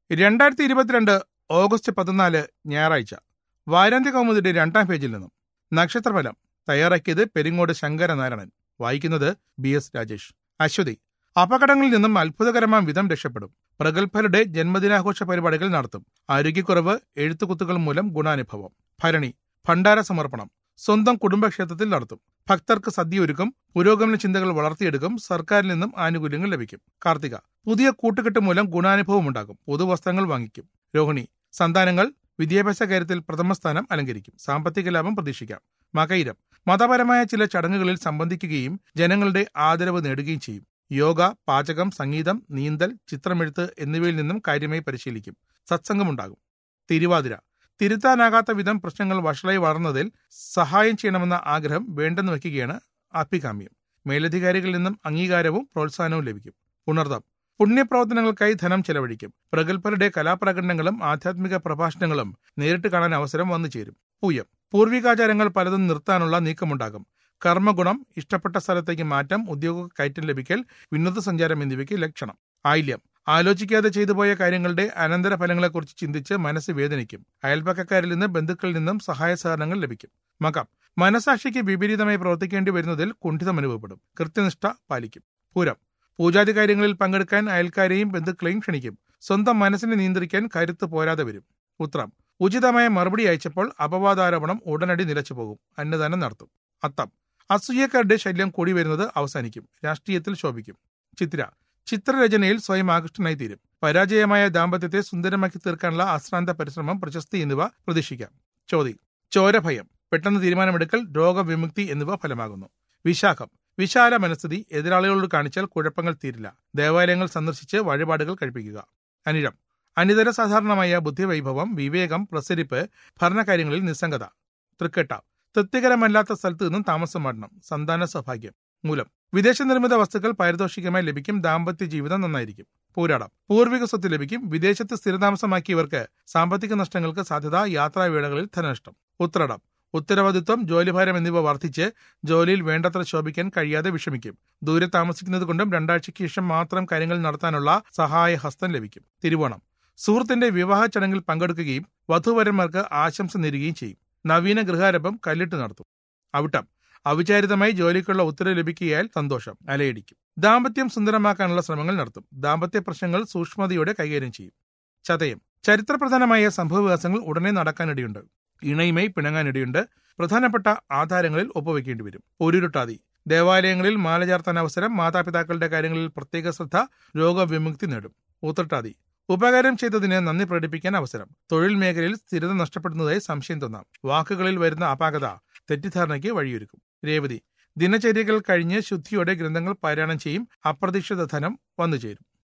രണ്ടായിരത്തി ഇരുപത്തിരണ്ട് ഓഗസ്റ്റ് പതിനാല് ഞായറാഴ്ച വാരാന്ത്യ കൗമുദിയുടെ രണ്ടാം പേജിൽ നിന്നും നക്ഷത്രഫലം തയ്യാറാക്കിയത് പെരിങ്ങോട് ശങ്കരനാരായണൻ വായിക്കുന്നത് ബി എസ് രാജേഷ് അശ്വതി അപകടങ്ങളിൽ നിന്നും അത്ഭുതകരമാം വിധം രക്ഷപ്പെടും പ്രഗത്ഭരുടെ ജന്മദിനാഘോഷ പരിപാടികൾ നടത്തും ആരോഗ്യക്കുറവ് എഴുത്തുകുത്തുകൾ മൂലം ഗുണാനുഭവം ഭരണി ഭണ്ഡാര സമർപ്പണം സ്വന്തം കുടുംബക്ഷേത്രത്തിൽ നടത്തും ഭക്തർക്ക് സദ്യ ഒരുക്കും പുരോഗമന ചിന്തകൾ വളർത്തിയെടുക്കും സർക്കാരിൽ നിന്നും ആനുകൂല്യങ്ങൾ ലഭിക്കും കാർത്തിക പുതിയ കൂട്ടുകെട്ട് മൂലം ഗുണാനുഭവം ഉണ്ടാകും പുതുവസ്ത്രങ്ങൾ വാങ്ങിക്കും രോഹിണി സന്താനങ്ങൾ വിദ്യാഭ്യാസ കാര്യത്തിൽ പ്രഥമ സ്ഥാനം അലങ്കരിക്കും സാമ്പത്തിക ലാഭം പ്രതീക്ഷിക്കാം മകയിരം മതപരമായ ചില ചടങ്ങുകളിൽ സംബന്ധിക്കുകയും ജനങ്ങളുടെ ആദരവ് നേടുകയും ചെയ്യും യോഗ പാചകം സംഗീതം നീന്തൽ ചിത്രമെഴുത്ത് എന്നിവയിൽ നിന്നും കാര്യമായി പരിശീലിക്കും സത്സംഗമുണ്ടാകും തിരുവാതിര തിരുത്താനാകാത്ത വിധം പ്രശ്നങ്ങൾ വഷളായി വളർന്നതിൽ സഹായം ചെയ്യണമെന്ന ആഗ്രഹം വേണ്ടെന്ന് വയ്ക്കുകയാണ് അഭികാമ്യം മേലധികാരികളിൽ നിന്നും അംഗീകാരവും പ്രോത്സാഹനവും ലഭിക്കും ഉണർദം പുണ്യപ്രവർത്തനങ്ങൾക്കായി ധനം ചെലവഴിക്കും പ്രഗത്ഭരുടെ കലാപ്രകടനങ്ങളും ആധ്യാത്മിക പ്രഭാഷണങ്ങളും നേരിട്ട് കാണാൻ അവസരം വന്നു ചേരും പൂയം പൂർവികാചാരങ്ങൾ പലതും നിർത്താനുള്ള നീക്കമുണ്ടാകും കർമ്മഗുണം ഇഷ്ടപ്പെട്ട സ്ഥലത്തേക്ക് മാറ്റം ഉദ്യോഗ കയറ്റം ലഭിക്കൽ വിനോദസഞ്ചാരം എന്നിവയ്ക്ക് ലക്ഷണം ആയില്യം ആലോചിക്കാതെ ചെയ്തു പോയ കാര്യങ്ങളുടെ അനന്തര ഫലങ്ങളെക്കുറിച്ച് ചിന്തിച്ച് മനസ്സ് വേദനിക്കും അയൽപ്പക്കക്കാരിൽ നിന്ന് ബന്ധുക്കളിൽ നിന്നും സഹായ സഹകരണങ്ങൾ ലഭിക്കും മകം മനസാക്ഷിക്ക് വിപരീതമായി പ്രവർത്തിക്കേണ്ടി വരുന്നതിൽ കുണ്ഠിതം അനുഭവപ്പെടും കൃത്യനിഷ്ഠ പാലിക്കും പൂരം പൂജാതി കാര്യങ്ങളിൽ പങ്കെടുക്കാൻ അയൽക്കാരെയും ബന്ധുക്കളെയും ക്ഷണിക്കും സ്വന്തം മനസ്സിനെ നിയന്ത്രിക്കാൻ കരുത്ത് പോരാതെ വരും ഉത്രം ഉചിതമായ മറുപടി അയച്ചപ്പോൾ അപവാദാരോപണം ഉടനടി നിലച്ചു പോകും അന്നദാനം നടത്തും അത്തം അസൂയക്കാരുടെ ശല്യം കൂടി വരുന്നത് അവസാനിക്കും രാഷ്ട്രീയത്തിൽ ശോഭിക്കും ചിത്ര ചിത്രരചനയിൽ സ്വയം ആകൃഷ്ടനായി തീരും പരാജയമായ ദാമ്പത്യത്തെ സുന്ദരമാക്കി തീർക്കാനുള്ള അശ്രാന്ത പരിശ്രമം പ്രശസ്തി എന്നിവ പ്രതീക്ഷിക്കാം ചോതി ചോരഭയം പെട്ടെന്ന് തീരുമാനമെടുക്കൽ രോഗവിമുക്തി എന്നിവ ഫലമാകുന്നു വിശാഖം വിശാല മനസ്ഥിതി എതിരാളികളോട് കാണിച്ചാൽ കുഴപ്പങ്ങൾ തീരില്ല ദേവാലയങ്ങൾ സന്ദർശിച്ച് വഴിപാടുകൾ കഴിപ്പിക്കുക അനിഴം അനിതര സാധാരണമായ ബുദ്ധിവൈഭവം വിവേകം പ്രസരിപ്പ് ഭരണകാര്യങ്ങളിൽ നിസ്സംഗത തൃക്കെട്ട തൃപ്തികരമല്ലാത്ത സ്ഥലത്ത് നിന്നും താമസം മാറ്റണം സന്താന സൗഭാഗ്യം മൂലം വിദേശ നിർമ്മിത വസ്തുക്കൾ പാരിതോഷികമായി ലഭിക്കും ദാമ്പത്യ ജീവിതം നന്നായിരിക്കും പൂരാടം പൂർവിക സ്വത്ത് ലഭിക്കും വിദേശത്ത് സ്ഥിരതാമസമാക്കിയവർക്ക് സാമ്പത്തിക നഷ്ടങ്ങൾക്ക് സാധ്യത യാത്രാവേളകളിൽ ധനനഷ്ടം ഉത്രടം ഉത്തരവാദിത്വം ജോലിഭാരം എന്നിവ വർദ്ധിച്ച് ജോലിയിൽ വേണ്ടത്ര ശോഭിക്കാൻ കഴിയാതെ വിഷമിക്കും ദൂരെ താമസിക്കുന്നത് കൊണ്ടും രണ്ടാഴ്ചയ്ക്ക് ശേഷം മാത്രം കാര്യങ്ങൾ നടത്താനുള്ള സഹായ ഹസ്തം ലഭിക്കും തിരുവോണം സുഹൃത്തിന്റെ വിവാഹ ചടങ്ങിൽ പങ്കെടുക്കുകയും വധുവരന്മാർക്ക് ആശംസ നേരുകയും ചെയ്യും നവീന ഗൃഹാരംഭം കല്ലിട്ട് നടത്തും അവിട്ടം അവിചാരിതമായി ജോലിക്കുള്ള ഉത്തരവ് ലഭിക്കിയാൽ സന്തോഷം അലയടിക്കും ദാമ്പത്യം സുന്ദരമാക്കാനുള്ള ശ്രമങ്ങൾ നടത്തും ദാമ്പത്യ പ്രശ്നങ്ങൾ സൂക്ഷ്മതയോടെ കൈകാര്യം ചെയ്യും ചതയം ചരിത്രപ്രധാനമായ സംഭവവികാസങ്ങൾ ഉടനെ നടക്കാനിടയുണ്ട് ഇണയുമായി പിണങ്ങാനിടയുണ്ട് പ്രധാനപ്പെട്ട ആധാരങ്ങളിൽ ഒപ്പുവെക്കേണ്ടി വരും പൊരുരുട്ടാതി ദേവാലയങ്ങളിൽ മാല ചാർത്താൻ അവസരം മാതാപിതാക്കളുടെ കാര്യങ്ങളിൽ പ്രത്യേക ശ്രദ്ധ രോഗവിമുക്തി നേടും ഊത്രട്ടാതി ഉപകാരം ചെയ്തതിന് നന്ദി പ്രകടിപ്പിക്കാൻ അവസരം തൊഴിൽ മേഖലയിൽ സ്ഥിരത നഷ്ടപ്പെടുന്നതായി സംശയം തോന്നാം വാക്കുകളിൽ വരുന്ന അപാകത തെറ്റിദ്ധാരണയ്ക്ക് വഴിയൊരുക്കും രേവതി ദിനചര്യകൾ കഴിഞ്ഞ് ശുദ്ധിയോടെ ഗ്രന്ഥങ്ങൾ പാരായണം ചെയ്യും അപ്രതീക്ഷിത ധനം വന്നു ചേരും